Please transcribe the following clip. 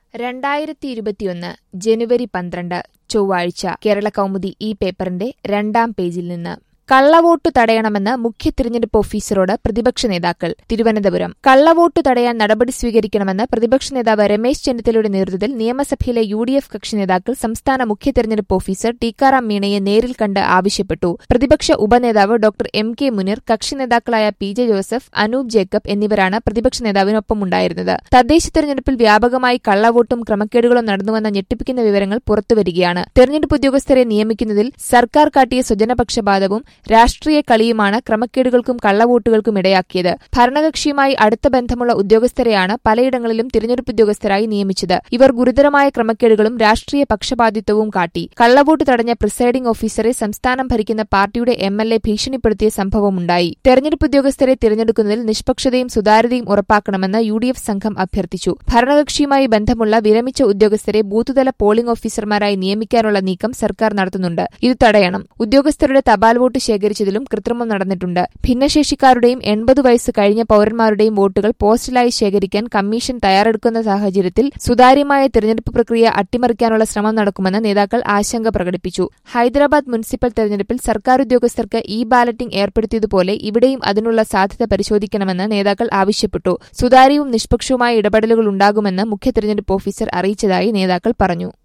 രണ്ടായിരത്തി ഇരുപത്തിയൊന്ന് ജനുവരി പന്ത്രണ്ട് ചൊവ്വാഴ്ച കേരള കൗമുദി ഈ പേപ്പറിന്റെ രണ്ടാം പേജിൽ നിന്ന് കള്ളവോട്ട് തടയണമെന്ന് മുഖ്യ തിരഞ്ഞെടുപ്പ് ഓഫീസറോട് പ്രതിപക്ഷ നേതാക്കൾ തിരുവനന്തപുരം കള്ളവോട്ട് തടയാൻ നടപടി സ്വീകരിക്കണമെന്ന് പ്രതിപക്ഷ നേതാവ് രമേശ് ചെന്നിത്തലയുടെ നേതൃത്വത്തിൽ നിയമസഭയിലെ യു ഡി എഫ് കക്ഷി നേതാക്കൾ സംസ്ഥാന മുഖ്യ തെരഞ്ഞെടുപ്പ് ഓഫീസർ ടിക്കാറാം മീണയെ നേരിൽ കണ്ട് ആവശ്യപ്പെട്ടു പ്രതിപക്ഷ ഉപനേതാവ് ഡോക്ടർ എം കെ മുനീർ കക്ഷി നേതാക്കളായ പി ജെ ജോസഫ് അനൂപ് ജേക്കബ് എന്നിവരാണ് പ്രതിപക്ഷ നേതാവിനൊപ്പമുണ്ടായിരുന്നത് തദ്ദേശ തെരഞ്ഞെടുപ്പിൽ വ്യാപകമായി കള്ളവോട്ടും ക്രമക്കേടുകളും നടന്നുവെന്ന ഞെട്ടിപ്പിക്കുന്ന വിവരങ്ങൾ പുറത്തുവരികയാണ് തെരഞ്ഞെടുപ്പ് ഉദ്യോഗസ്ഥരെ നിയമിക്കുന്നതിൽ സർക്കാർ കാട്ടിയ സ്വജനപക്ഷപാതവും രാഷ്ട്രീയ കളിയുമാണ് ക്രമക്കേടുകൾക്കും കള്ളവോട്ടുകൾക്കും ഇടയാക്കിയത് ഭരണകക്ഷിയുമായി അടുത്ത ബന്ധമുള്ള ഉദ്യോഗസ്ഥരെയാണ് പലയിടങ്ങളിലും തിരഞ്ഞെടുപ്പ് ഉദ്യോഗസ്ഥരായി നിയമിച്ചത് ഇവർ ഗുരുതരമായ ക്രമക്കേടുകളും രാഷ്ട്രീയ പക്ഷപാതിത്വവും കാട്ടി കള്ളവോട്ട് തടഞ്ഞ പ്രിസൈഡിംഗ് ഓഫീസറെ സംസ്ഥാനം ഭരിക്കുന്ന പാർട്ടിയുടെ എം എൽ എ ഭീഷണിപ്പെടുത്തിയ സംഭവമുണ്ടായി തെരഞ്ഞെടുപ്പ് ഉദ്യോഗസ്ഥരെ തിരഞ്ഞെടുക്കുന്നതിൽ നിഷ്പക്ഷതയും സുതാര്യതയും ഉറപ്പാക്കണമെന്ന് യു ഡി എഫ് സംഘം അഭ്യർത്ഥിച്ചു ഭരണകക്ഷിയുമായി ബന്ധമുള്ള വിരമിച്ച ഉദ്യോഗസ്ഥരെ ബൂത്തുതല പോളിംഗ് ഓഫീസർമാരായി നിയമിക്കാനുള്ള നീക്കം സർക്കാർ നടത്തുന്നുണ്ട് ഇത് തടയണം ഉദ്യോഗസ്ഥരുടെ തപാൽ വോട്ട് ശേഖരിച്ചതിലും കൃത്രിമം നടന്നിട്ടുണ്ട് ഭിന്നശേഷിക്കാരുടെയും എൺപത് വയസ്സ് കഴിഞ്ഞ പൌരന്മാരുടെയും വോട്ടുകൾ പോസ്റ്റലായി ശേഖരിക്കാൻ കമ്മീഷൻ തയ്യാറെടുക്കുന്ന സാഹചര്യത്തിൽ സുതാര്യമായ തിരഞ്ഞെടുപ്പ് പ്രക്രിയ അട്ടിമറിക്കാനുള്ള ശ്രമം നടക്കുമെന്ന് നേതാക്കൾ ആശങ്ക പ്രകടിപ്പിച്ചു ഹൈദരാബാദ് മുനിസിപ്പൽ തെരഞ്ഞെടുപ്പിൽ സർക്കാർ ഉദ്യോഗസ്ഥർക്ക് ഇ ബാലറ്റിംഗ് ഏർപ്പെടുത്തിയതുപോലെ ഇവിടെയും അതിനുള്ള സാധ്യത പരിശോധിക്കണമെന്ന് നേതാക്കൾ ആവശ്യപ്പെട്ടു സുതാര്യവും നിഷ്പക്ഷവുമായ ഇടപെടലുകൾ ഉണ്ടാകുമെന്ന് മുഖ്യ തെരഞ്ഞെടുപ്പ് ഓഫീസർ അറിയിച്ചതായി നേതാക്കൾ പറഞ്ഞു